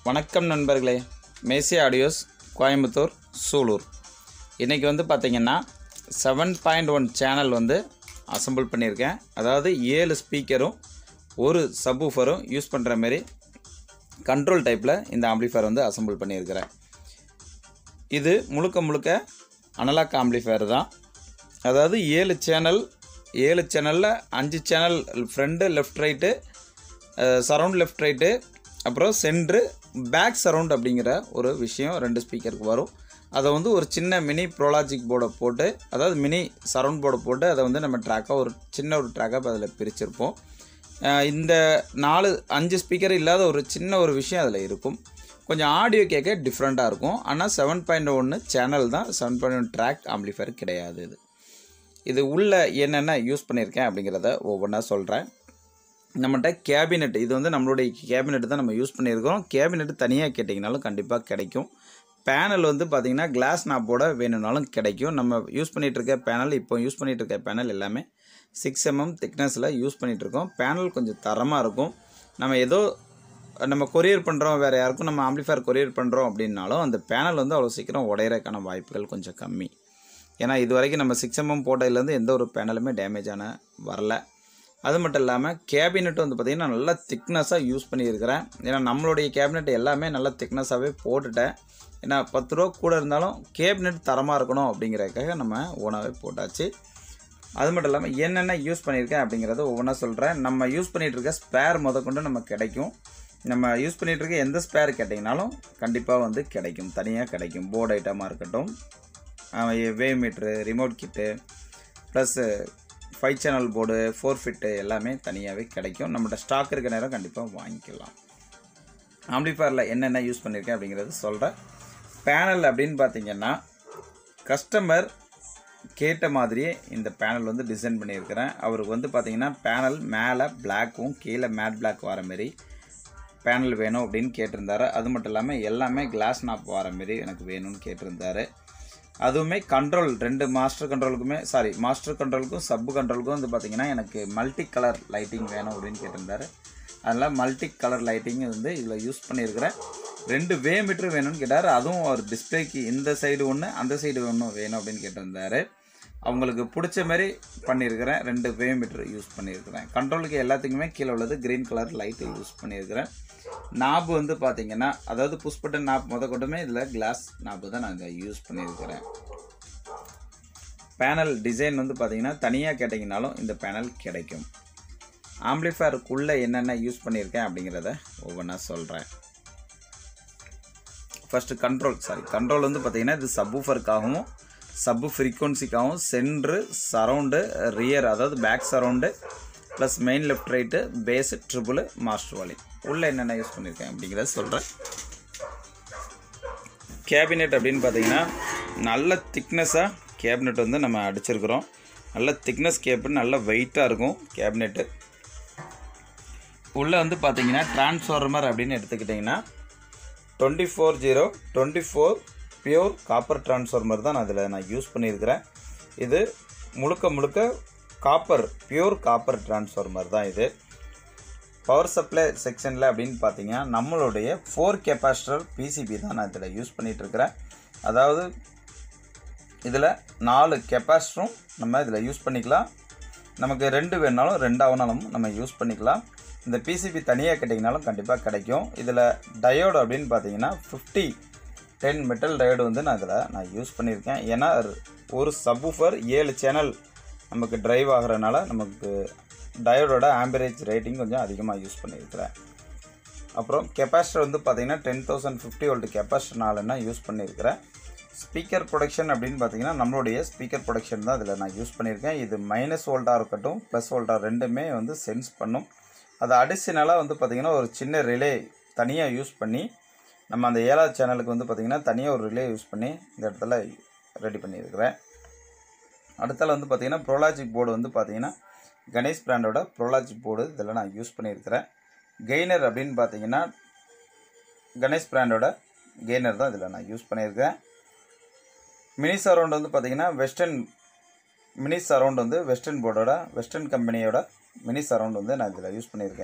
வணக்கம் நண்பர்களே மேசி ஆடியோஸ் கோயம்புத்தூர் சூலூர் இன்றைக்கி வந்து பார்த்திங்கன்னா செவன் பாயிண்ட் ஒன் சேனல் வந்து அசெம்பிள் பண்ணியிருக்கேன் அதாவது ஏழு ஸ்பீக்கரும் ஒரு சப்வூஃபரும் யூஸ் பண்ணுற மாரி கண்ட்ரோல் டைப்பில் இந்த ஆம்ப்ளிஃபயர் வந்து அசெம்பிள் பண்ணியிருக்கிறேன் இது முழுக்க முழுக்க அனலாக் ஆம்ப்ளிஃபயர் தான் அதாவது ஏழு சேனல் ஏழு சேனலில் அஞ்சு channel front left right surround left right அப்புறம் சென்ட்ரு பேக் சரவுண்ட் அப்படிங்கிற ஒரு விஷயம் ரெண்டு ஸ்பீக்கருக்கு வரும் அதை வந்து ஒரு சின்ன மினி ப்ரோலாஜிக் போர்டை போட்டு அதாவது மினி சரவுண்ட் போர்டை போட்டு அதை வந்து நம்ம ட்ராக்காக ஒரு சின்ன ஒரு ட்ராக்காக அதில் பிரிச்சிருப்போம் அஹ் இந்த நாலு அஞ்சு ஸ்பீக்கர் இல்லாத ஒரு சின்ன ஒரு விஷயம் அதில் இருக்கும் கொஞ்சம் ஆடியோ கேட்க டிஃப்ரெண்ட்டாக இருக்கும் ஆனால் செவன் பாயிண்ட் ஒன்று சேனல் தான் seven point one track amplifier கிடையாது இது இது உள்ள என்னென்ன யூஸ் பண்ணியிருக்கேன் அப்படிங்கிறத ஒவ்வொன்றா சொல்கிறேன் நம்மகிட்ட கேபினெட் இது வந்து நம்மளுடைய கேபினெட் தான் நம்ம யூஸ் பண்ணியிருக்கிறோம் கேபினெட் தனியாக கேட்டிங்கனாலும் கண்டிப்பாக கிடைக்கும் பேனல் வந்து பார்த்திங்கன்னா கிளாஸ் நாப்போட வேணும்னாலும் கிடைக்கும் நம்ம யூஸ் பண்ணிகிட்டு இருக்க பேனல் இப்போ யூஸ் பண்ணிகிட்டு இருக்க பேனல் எல்லாமே சிக்ஸ் எம்எம் திக்னஸில் யூஸ் பண்ணிகிட்டு இருக்கோம் பேனல் கொஞ்சம் தரமாக இருக்கும் நம்ம ஏதோ நம்ம கொரியர் பண்ணுறோம் வேறு யாருக்கும் நம்ம ஆம்ப்ளிஃபயர் கொரியர் பண்ணுறோம் அப்படின்னாலும் அந்த பேனல் வந்து அவ்வளோ சீக்கிரம் உடையறதுக்கான வாய்ப்புகள் கொஞ்சம் கம்மி ஏன்னா இது வரைக்கும் நம்ம சிக்ஸ் எம்எம் போட்டதுலேருந்து எந்த ஒரு பேனலுமே டேமேஜ் ஆன வரல அது மட்டும் இல்லாமல் கேபினெட் வந்து பார்த்திங்கன்னா நல்லா திக்னஸாக யூஸ் பண்ணியிருக்கிறேன் ஏன்னா நம்மளுடைய கேபினெட் எல்லாமே நல்லா திக்னஸாகவே போட்டுட்டேன் ஏன்னா பத்து ரூபா கூட இருந்தாலும் கேபினெட் தரமாக இருக்கணும் அப்படிங்கிறதுக்காக நம்ம ஓனாகவே போட்டாச்சு அது மட்டும் இல்லாமல் என்னென்ன யூஸ் பண்ணியிருக்கேன் அப்படிங்கிறத ஒவ்வொன்றா சொல்கிறேன் நம்ம யூஸ் பண்ணிகிட்டு இருக்க ஸ்பேர் முதற்கொண்டு நம்ம கிடைக்கும் நம்ம யூஸ் பண்ணிகிட்டு இருக்க எந்த ஸ்பேர் கேட்டிங்கனாலும் கண்டிப்பாக வந்து கிடைக்கும் தனியாக கிடைக்கும் போர்டு ஐட்டமாக இருக்கட்டும் VU meter remote kit plus five channel board four fit எல்லாமே தனியாகவே கிடைக்கும் நம்மகிட்ட ஸ்டாக் இருக்க நேரம் கண்டிப்பாக வாங்கிக்கலாம் ஆம்ப்ளிஃபயரில் என்னென்ன யூஸ் பண்ணியிருக்கேன் அப்படிங்கிறது சொல்கிறேன் பேனல் அப்படின்னு பார்த்தீங்கன்னா கஸ்டமர் கேட்ட மாதிரியே இந்த பேனல் வந்து டிசைன் பண்ணியிருக்கிறேன் அவருக்கு வந்து பார்த்தீங்கன்னா பேனல் மேலே பிளாக்கும் கீழே மேட் பிளாக் வர மாரி பேனல் வேணும் அப்படின்னு கேட்டிருந்தாரு அது மட்டும் இல்லாமல் எல்லாமே கிளாஸ் நாப் வர மாரி எனக்கு வேணும்னு கேட்டிருந்தாரு அதுவுமே கண்ட்ரோல் ரெண்டு மாஸ்டர் கண்ட்ரோலுக்குமே சாரி மாஸ்டர் கண்ட்ரோலுக்கும் சப் கண்ட்ரோலுக்கும் வந்து பார்த்தீங்கன்னா எனக்கு மல்டி கலர் லைட்டிங் வேணும் அப்படின்னு கேட்டிருந்தாரு அதனால் மல்டி கலர் லைட்டிங் வந்து இதில் யூஸ் பண்ணியிருக்கிறேன் ரெண்டு வே மீட்ரு வேணும்னு கேட்டார் அதுவும் ஒரு டிஸ்பிளேக்கு இந்த சைடு ஒன்று அந்த சைடு ஒன்று வேணும் அப்படின்னு கேட்டிருந்தாரு அவங்களுக்கு பிடிச்ச மாதிரி பண்ணியிருக்கிறேன் ரெண்டு வே மீட்ரு யூஸ் பண்ணியிருக்கிறேன் கண்ட்ரோலுக்கு எல்லாத்துக்குமே கீழே உள்ளது க்ரீன் கலர் லைட்டு யூஸ் பண்ணியிருக்கிறேன் நாபு வந்து பார்த்தீங்கன்னா அதாவது புஷ் பட்டன் நாப் முத கொண்டுமே இதில் கிளாஸ் நாப்பு தான் நாங்கள் யூஸ் பண்ணியிருக்கிறேன் பேனல் டிசைன் வந்து பார்த்தீங்கன்னா தனியாக கேட்டிங்கனாலும் இந்த பேனல் கிடைக்கும் ஆம்ப்ளிஃபயருக்குள்ளே என்னென்ன யூஸ் பண்ணியிருக்கேன் அப்படிங்கிறத ஒவ்வொன்றா சொல்கிறேன் ஃபஸ்ட்டு கண்ட்ரோல் சாரி கண்ட்ரோல் வந்து பார்த்தீங்கன்னா இது சப்வூஃபருக்காகவும் சப்பு ஃப்ரீக்வன்சிக்காகவும் சென்ட்ரு சரவுண்டு ரியர் அதாவது back surround plus main left right bass treble master வாலி உள்ளே என்னென்ன யூஸ் பண்ணியிருக்கேன் அப்படிங்கிறத சொல்கிறேன் கேபினெட் அப்படின்னு பார்த்தீங்கன்னா நல்ல திக்னஸாக கேபினெட் வந்து நம்ம அடிச்சிருக்கிறோம் நல்ல திக்னஸ் கேபின் நல்ல வெயிட்டாக இருக்கும் கேபினெட்டு உள்ளே வந்து பார்த்தீங்கன்னா டிரான்ஸ்ஃபார்மர் அப்படின்னு எடுத்துக்கிட்டிங்கன்னா twenty four zero twenty four pure copper transformer தான் நான் அதில் நான் யூஸ் பண்ணியிருக்கிறேன் இது முழுக்க முழுக்க காப்பர் பியூர் காப்பர் டிரான்ஸ்ஃபார்மர் தான் இது பவர் சப்ளை செக்ஷனில் அப்படின்னு பார்த்தீங்கன்னா நம்மளுடைய ஃபோர் கெப்பாசிட்டர் பிசிபி தான் நான் இதில் யூஸ் பண்ணிகிட்டு இருக்கிறேன் அதாவது இதில் நாலு கெப்பாசிட்டரும் நம்ம இதில் யூஸ் பண்ணிக்கலாம் நமக்கு ரெண்டு வேணாலும் ரெண்டாவனாலும் நம்ம யூஸ் பண்ணிக்கலாம் இந்த பிசிபி தனியாக கேட்டிங்கனாலும் கண்டிப்பாக கிடைக்கும் இதில் டயோடு அப்படின்னு பார்த்தீங்கன்னா ஃபிஃப்டி டென் மெட்டல் டயோடு வந்து நான் இதில் நான் யூஸ் பண்ணியிருக்கேன் ஏன்னா ஒரு சப்வூஃபர் ஏழு சேனல் நமக்கு டிரைவ் ஆகிறனால நமக்கு டயோடோட ஆம்பரேஜ் ரேட்டிங் கொஞ்சம் அதிகமாக யூஸ் பண்ணியிருக்கிறேன் அப்புறம் கெப்பாசிட்டர் வந்து பார்த்தீங்கன்னா டென் தௌசண்ட் ஃபிஃப்டி வோல்ட் கெப்பாசிட்டர்னாலன்னா யூஸ் பண்ணியிருக்கிறேன் ஸ்பீக்கர் ப்ரொடக்ஷன் அப்படின்னு பார்த்தீங்கன்னா நம்மளுடைய ஸ்பீக்கர் ப்ரொடக்ஷன் தான் இதில் நான் யூஸ் பண்ணியிருக்கேன் இது மைனஸ் வோல்ட்டாக இருக்கட்டும் ப்ளஸ் வோல்ட்டாக ரெண்டுமே வந்து சென்ஸ் பண்ணும் அது அடிஷனலாக வந்து பார்த்திங்கன்னா ஒரு சின்ன ரிலே தனியாக யூஸ் பண்ணி நம்ம அந்த ஏழாவது சேனலுக்கு வந்து பார்த்திங்கன்னா தனியாக ஒரு ரிலே யூஸ் பண்ணி இந்த இடத்துல ரெடி பண்ணியிருக்கிறேன் அடுத்தால வந்து பார்த்திங்கன்னா ப்ரோலாஜிக் போர்டு வந்து பார்த்திங்கன்னா கணேஷ் பிராண்டோட ப்ரோலாஜிக் போர்டு இதில் நான் யூஸ் பண்ணியிருக்கிறேன் கெய்னர் அப்படின்னு பார்த்தீங்கன்னா கணேஷ் பிராண்டோட கெய்னர் தான் இதில் நான் யூஸ் பண்ணியிருக்கேன் மினி சரவுண்ட் வந்து பார்த்திங்கன்னா வெஸ்டர்ன் மினி சரவுண்ட் வந்து வெஸ்டர்ன் போர்டோட வெஸ்டர்ன் கம்பெனியோட மினி சரவுண்ட் வந்து நான் இதில் யூஸ் பண்ணியிருக்கேன்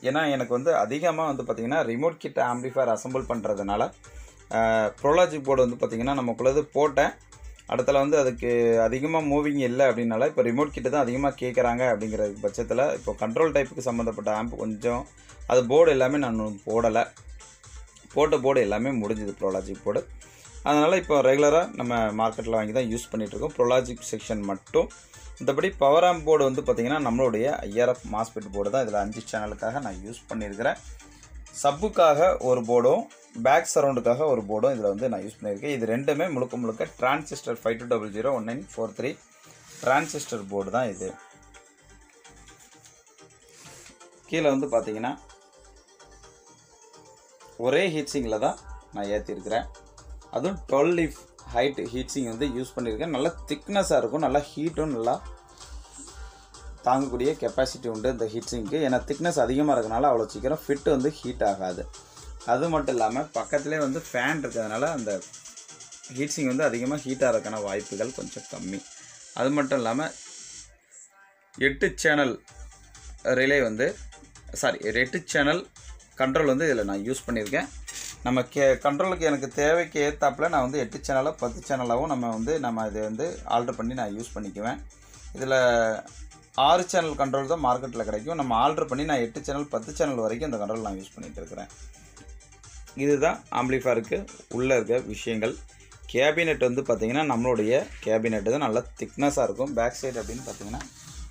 ஏன்னா எனக்கு வந்து அதிகமாக வந்து பார்த்திங்கன்னா ரிமோட் கிட்ட ஆம்பிளிஃபயர் அசம்பிள் பண்ணுறதுனால ப்ரோலாஜிக் போர்டு வந்து பார்த்திங்கன்னா நமக்குள்ளது போட்டேன் அடுத்தல வந்து அதுக்கு அதிகமாக மூவிங் இல்லை அப்படின்னால இப்போ ரிமோட் கிட்ட தான் அதிகமாக கேட்குறாங்க அப்படிங்கிற பட்சத்தில் இப்போ கண்ட்ரோல் டைப்புக்கு சம்மந்தப்பட்ட ஆம்ப் கொஞ்சம் அது போர்டு எல்லாமே நான் போடலை போட்ட போர்டு எல்லாமே முடிஞ்சுது ப்ரோலாஜிக் போர்டு அதனால் இப்போ ரெகுலராக நம்ம மார்க்கெட்டில் வாங்கி தான் யூஸ் பண்ணிகிட்ருக்கோம் ப்ரோலாஜிக் செக்ஷன் மட்டும் மற்றபடி பவர் ஆம்ப் போர்டு வந்து பார்த்திங்கன்னா நம்மளுடைய ஐஆர்எஃப் மாஸ்பெட் போர்டு தான் இதில் அஞ்சு சேனலுக்காக நான் யூஸ் பண்ணியிருக்கிறேன் சப்புக்காக ஒரு போர்டும் பேக் சரவுண்டுக்காக ஒரு போர்டும் இதில் வந்து நான் யூஸ் பண்ணியிருக்கேன் இது ரெண்டுமே முழுக்க முழுக்க transistor five two double zero one nine four three transistor board தான் இது கீழே வந்து பார்த்தீங்கன்னா ஒரே ஹீட்ஸிங்கில் தான் நான் ஏற்றிருக்கிறேன் அதுவும் டுவெல் லீஃப் ஹைட் ஹீட்ஸிங் வந்து யூஸ் பண்ணியிருக்கேன் நல்லா திக்னஸாக இருக்கும் நல்லா ஹீட்டும் நல்லா தாங்கக்கூடிய கெப்பாசிட்டி உண்டு இந்த ஹீட்ஸிங்க்கு ஏன்னா திக்னஸ் அதிகமாக இருக்கனால அவ்வளோ சீக்கிரம் ஃபிட் வந்து ஹீட் ஆகாது அது மட்டும் இல்லாமல் பக்கத்துலேயே வந்து ஃபேன் இருக்கிறதுனால அந்த ஹீட்ஸிங் வந்து அதிகமாக ஹீட் ஆகிறதுக்கான வாய்ப்புகள் கொஞ்சம் கம்மி அது மட்டும் இல்லாமல் எட்டு சேனல் ரிலே வந்து சாரி எட்டு சேனல் கண்ட்ரோல் வந்து இதில் நான் யூஸ் பண்ணியிருக்கேன் நம்ம கே கண்ட்ரோலுக்கு எனக்கு தேவைக்கு ஏற்றாப்புல நான் வந்து எட்டு சேனலாக பத்து சேனலாகவும் நம்ம வந்து நம்ம இதை வந்து ஆல்ட்ரு பண்ணி நான் யூஸ் பண்ணிக்குவேன் இதில் ஆறு சேனல் கண்ட்ரோல் தான் மார்க்கெட்டில் கிடைக்கும் நம்ம ஆல்ட்ரு பண்ணி நான் எட்டு சேனல் பத்து சேனல் வரைக்கும் இந்த கண்ட்ரோல் நான் யூஸ் பண்ணிகிட்டு இருக்கிறேன் இதுதான் ஆம்பிளிஃபயருக்கு உள்ளே இருக்க விஷயங்கள் கேபினெட் வந்து பார்த்திங்கன்னா நம்மளுடைய கேபினெட் தான் நல்லா திக்னஸாக இருக்கும் பேக் சைடு அப்படின்னு பார்த்தீங்கன்னா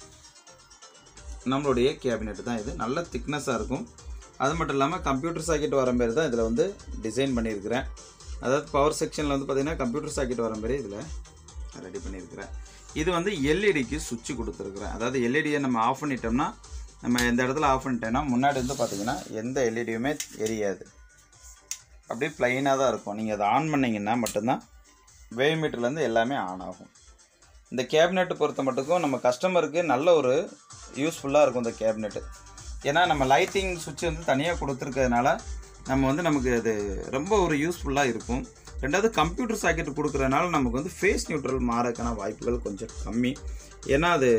நம்மளுடைய கேபினெட் தான் இது நல்ல திக்னஸாக இருக்கும் அது மட்டும் இல்லாமல் கம்ப்யூட்டர் சாக்கெட் வர மாரி தான் இதில் வந்து டிசைன் பண்ணியிருக்கிறேன் அதாவது பவர் செக்ஷனில் வந்து பார்த்திங்கன்னா கம்ப்யூட்டர் சாக்கெட் வர மாரி இதில் ரெடி பண்ணியிருக்கிறேன் இது வந்து எல்இடிக்கு சுவிட்ச் கொடுத்துருக்குறேன் அதாவது எல்இடியை நம்ம ஆஃப் பண்ணிட்டோம்னா நம்ம எந்த இடத்துல ஆஃப் பண்ணிட்டோம்னா முன்னாடி வந்து பார்த்திங்கன்னா எந்த எல்இடியுமே எரியாது அப்படியே ப்ளைனாக தான் இருக்கும் நீங்கள் அதை ஆன் பண்ணிங்கன்னா மட்டும்தான் வேவ் மீட்டர்லேருந்து எல்லாமே ஆன் ஆகும் இந்த கேபினெட் பொறுத்த மட்டுக்கும் நம்ம கஸ்டமருக்கு நல்ல ஒரு யூஸ்ஃபுல்லாக இருக்கும் இந்த கேபினெட்டு ஏன்னா நம்ம லைட்டிங் சுவிட்ச் வந்து தனியாக கொடுத்துருக்கிறதுனால நம்ம வந்து நமக்கு அது ரொம்ப ஒரு யூஸ்ஃபுல்லாக இருக்கும் ரெண்டாவது கம்ப்யூட்டர் சாக்கெட் கொடுக்குறதுனால நமக்கு வந்து ஃபேஸ் நியூட்ரல் மாறக்கான வாய்ப்புகள் கொஞ்சம் கம்மி ஏன்னா அது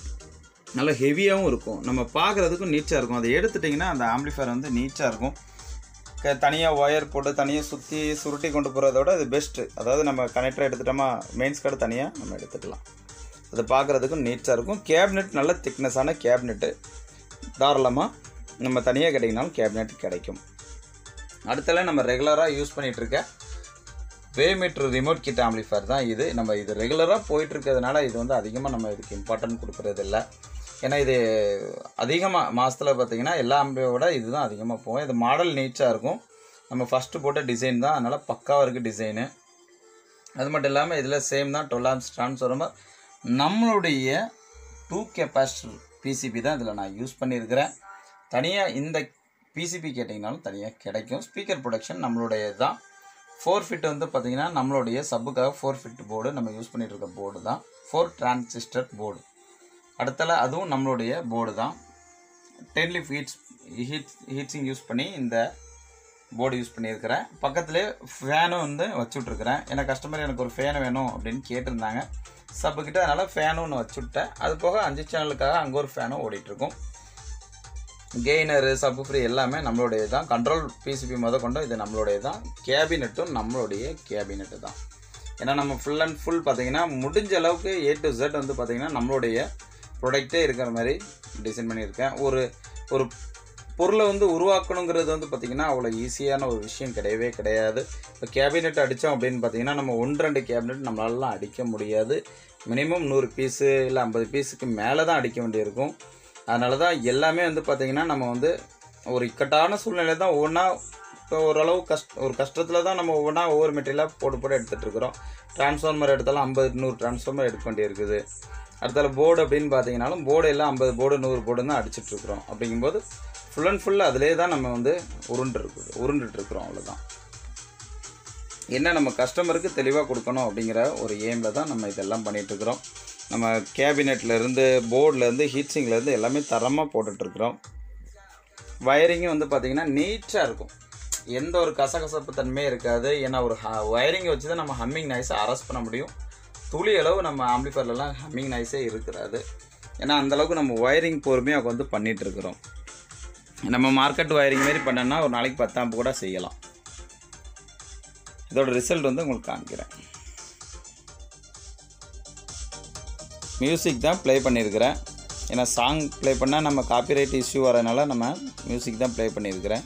நல்ல ஹெவியாகவும் இருக்கும் நம்ம பார்க்குறதுக்கும் நீச்சாக இருக்கும் அதை எடுத்துட்டிங்கன்னா அந்த ஆம்பிளிஃபயர் வந்து நீச்சாக இருக்கும் க தனியாக ஒயர் போட்டு தனியாக சுற்றி சுருட்டி கொண்டு போகிறதோட இது பெஸ்ட்டு அதாவது நம்ம கனெக்டர் எடுத்துட்டோமா மெயின்ஸ் கார்டு தனியாக நம்ம எடுத்துக்கலாம் அது பார்க்குறதுக்கும் நீட்டாக இருக்கும் கேபினெட் நல்ல திக்னஸான கேபினெட்டு தாராளமாக நம்ம தனியாக கிடைக்கினாலும் கேபினெட் கிடைக்கும் அடுத்தல நம்ம ரெகுலராக யூஸ் பண்ணிகிட்டு இருக்க வேமீட்டர் ரிமோட் கிட் ஆம்பிளிஃபயர் தான் இது நம்ம இது ரெகுலராக போயிட்டு இருக்கிறதுனால இது வந்து அதிகமாக நம்ம இதுக்கு இம்பார்ட்டன்ட் கொடுக்குறது இல்லை ஏன்னா இது அதிகமாக மாதத்தில் பார்த்தீங்கன்னா எல்லா ஆம்பியோட இதுதான் அதிகமாக போகும் இது மாடல் நீட்டாக இருக்கும் நம்ம ஃபஸ்ட்டு போட்ட டிசைன் தான் அதனால் பக்காவாக இருக்குது டிசைனு அது மட்டும் இல்லாமல் இதில் சேம் தான் டுவெல் ஆம்ஸ் ட்ரான்ஸ்ஃபார்மர் நம்மளுடைய டூ கெப்பாசிட்டர் பிசிபி தான் இதில் நான் யூஸ் பண்ணியிருக்கிறேன் தனியாக இந்த பிசிபி கேட்டிங்கனாலும் தனியாக கிடைக்கும் ஸ்பீக்கர் ப்ரொடக்ஷன் நம்மளுடைய தான் ஃபோர் ஃபிட் வந்து பார்த்திங்கன்னா நம்மளுடைய சப்புக்காக ஃபோர் ஃபிட் போர்டு நம்ம யூஸ் பண்ணிட்டு இருக்க போர்டு தான் ஃபோர் டிரான்சிஸ்டர் போர்டு அடுத்தல அதுவும் நம்மளுடைய போர்டு தான் ten leaf heats heat heat sink use பண்ணி இந்த போர்டு யூஸ் பண்ணியிருக்கிறேன் பக்கத்துலேயே ஃபேனும் வந்து வச்சுட்ருக்கிறேன் ஏன்னா கஸ்டமர் எனக்கு ஒரு ஃபேன் வேணும் அப்படின்னு கேட்டிருந்தாங்க சப்புக்கிட்ட அதனால் ஃபேனும் ஒன்று வச்சுவிட்டேன் அது போக அஞ்சு சேனலுக்காக அங்கே ஒரு ஃபேனும் ஓடிட்டுருக்கும் கெய்னரு சப்பு ஃப்ரீ எல்லாமே நம்மளுடைய தான் கண்ட்ரோல் பிசிபி முத கொண்டும் இது நம்மளுடைய தான் கேபினெட்டும் நம்மளுடைய கேபினெட்டு தான் ஏன்னா நம்ம ஃபுல் அண்ட் ஃபுல் பார்த்தீங்கன்னா முடிஞ்ச அளவுக்கு ஏ டு Z வந்து பார்த்தீங்கன்னா நம்மளுடைய ப்ராடக்டே இருக்கிற மாதிரி டிசைன் பண்ணியிருக்கேன் ஒரு ஒரு பொருளை வந்து உருவாக்கணுங்கிறது வந்து பார்த்திங்கன்னா அவ்வளோ ஈஸியான ஒரு விஷயம் கிடையவே கிடையாது இப்போ கேபினெட் அடித்தோம் அப்படின்னு பார்த்தீங்கன்னா நம்ம ஒன்று ரெண்டு கேபினெட் நம்மளாலலாம் அடிக்க முடியாது மினிமம் நூறு பீஸு இல்லை ஐம்பது பீஸுக்கு மேலே தான் அடிக்க வேண்டியிருக்கும் அதனால தான் எல்லாமே வந்து பார்த்திங்கன்னா நம்ம வந்து ஒரு இக்கட்டான சூழ்நிலை தான் ஒவ்வொன்றா இப்போ ஓரளவு கஷ்ட ஒரு கஷ்டத்தில் தான் நம்ம ஒவ்வொன்றா ஒவ்வொரு மெட்டீரியலாக போட்டு போட்டு எடுத்துகிட்டு இருக்கிறோம் டிரான்ஸ்ஃபார்மர் எடுத்தாலும் ஐம்பது நூறு டிரான்ஸ்ஃபார்மர் எடுக்க வேண்டியிருக்குது அடுத்தால போர்டு அப்படின்னு பார்த்தீங்கன்னாலும் போர்டு எல்லாம் ஐம்பது போர்டு நூறு போர்டு தான் அடிச்சிட்டு இருக்கிறோம் அப்படிங்கும்போது ஃபுல் அண்ட் ஃபுல் அதிலே தான் நம்ம வந்து உருண்டு இருக்குது உருண்டுட்டு இருக்கிறோம் அவ்வளோதான் என்ன நம்ம கஸ்டமருக்கு தெளிவாக கொடுக்கணும் அப்படிங்கிற ஒரு எய்மில் தான் நம்ம இதெல்லாம் பண்ணிட்டு இருக்கிறோம் நம்ம கேபினெட்லேருந்து போர்ட்லேருந்து ஹீட்ஸிங்லேருந்து எல்லாமே தரமாக போட்டுட்ருக்குறோம் வயரிங்கும் வந்து பார்த்திங்கன்னா நீட்டாக இருக்கும் எந்த ஒரு கசகசப்பு தன்மையும் இருக்காது ஏன்னா ஒரு வயரிங்கை வச்சு தான் நம்ம ஹம்மிங் நாய்ஸை அரெஸ்ட் பண்ண முடியும் துளி அளவு நம்ம ஆம்பிளிஃபயர்லலாம் ஹம்மிங் நாய்ஸே இருக்கிறாது ஏன்னா அந்தளவுக்கு நம்ம ஒயரிங் பொறுமையாக வந்து பண்ணிகிட்டு இருக்கிறோம் நம்ம மார்க்கெட் வயரிங் மாரி பண்ணோன்னா ஒரு நாளைக்கு பத்தாம்பு கூட செய்யலாம் இதோட ரிசல்ட் வந்து உங்களுக்கு காமிக்கிறேன் மியூசிக் தான் ப்ளே பண்ணியிருக்கிறேன் ஏன்னா சாங் ப்ளே பண்ணால் நம்ம காப்பிரைட் இஷ்யூ வரனால நம்ம மியூசிக் தான் ப்ளே பண்ணியிருக்கிறேன்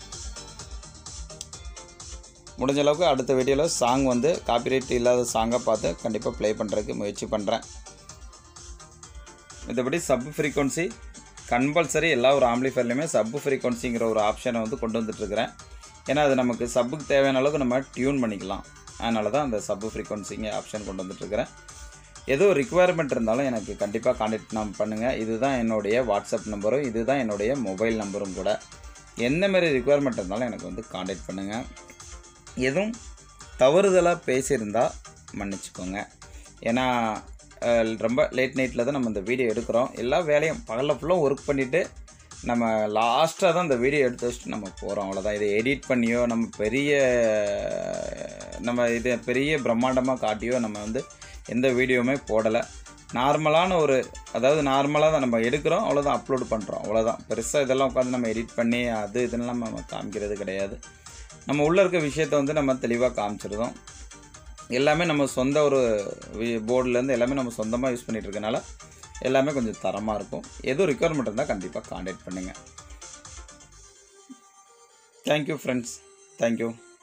முடிஞ்ச அளவுக்கு அடுத்த வீடியோவில் சாங் வந்து காப்பிரைட் இல்லாத சாங்காக பார்த்து கண்டிப்பாக ப்ளே பண்ணுறதுக்கு முயற்சி பண்ணுறேன் மற்றபடி சப் ஃப்ரீக்வன்சி கம்பல்சரி எல்லா ஒரு ஆம்ப்ளிஃபைர்லையுமே சப் ஃப்ரீக்வன்சிங்கிற ஒரு ஆப்ஷனை வந்து கொண்டு வந்துட்டுருக்கிறேன் ஏன்னா அது நமக்கு சப்புக்கு தேவையான அளவுக்கு நம்ம டியூன் பண்ணிக்கலாம் அதனால தான் அந்த சப் ஃப்ரீக்வன்சிங்க ஆப்ஷன் கொண்டு வந்துட்டுருக்கிறேன் ஏதோ ரிக்குவயர்மெண்ட் இருந்தாலும் எனக்கு கண்டிப்பாக காண்டாக்ட் நான் பண்ணுங்கள் இதுதான் என்னுடைய வாட்ஸ்அப் நம்பரும் இதுதான் என்னுடைய மொபைல் நம்பரும் கூட எந்த மாதிரி ரிக்குவயர்மெண்ட் இருந்தாலும் எனக்கு வந்து காண்டாக்ட் பண்ணுங்கள் எதுவும் தவறுதலாக பேசியிருந்தால் மன்னிச்சுக்கோங்க ஏன்னா அஹ், ரொம்ப லேட் நைட்டில் தான் நம்ம இந்த வீடியோ எடுக்கிறோம் எல்லா வேலையும் பகலில் ஃபுல்லாக ஒர்க் பண்ணிவிட்டு நம்ம லாஸ்ட்டாக தான் இந்த வீடியோ எடுத்து வச்சுட்டு நம்ம போகிறோம் அவ்வளோதான் இதை எடிட் பண்ணியோ நம்ம பெரிய நம்ம இது பெரிய பிரம்மாண்டமாக காட்டியோ நம்ம வந்து எந்த வீடியோவுமே போடலை நார்மலான ஒரு அதாவது நார்மலாக தான் நம்ம எடுக்கிறோம் அவ்வளோதான் அப்லோட் பண்ணுறோம் அவ்வளோதான் பெருசாக இதெல்லாம் உட்காந்து நம்ம எடிட் பண்ணி அது இதெல்லாம் நம்ம காமிக்கிறது கிடையாது நம்ம உள்ளே இருக்க விஷயத்தை வந்து நம்ம தெளிவாக காமிச்சிருந்தோம் எல்லாமே நம்ம சொந்த ஒரு போர்டுலேருந்து எல்லாமே நம்ம சொந்தமாக யூஸ் பண்ணிட்டு இருக்கனால எல்லாமே கொஞ்சம் தரமாக இருக்கும் எதுவும் ரிக்குவயர்மெண்ட் இருந்தால் கண்டிப்பாக காண்டாக்ட் பண்ணுங்கள் தேங்க்யூ ஃப்ரெண்ட்ஸ் தேங்க்யூ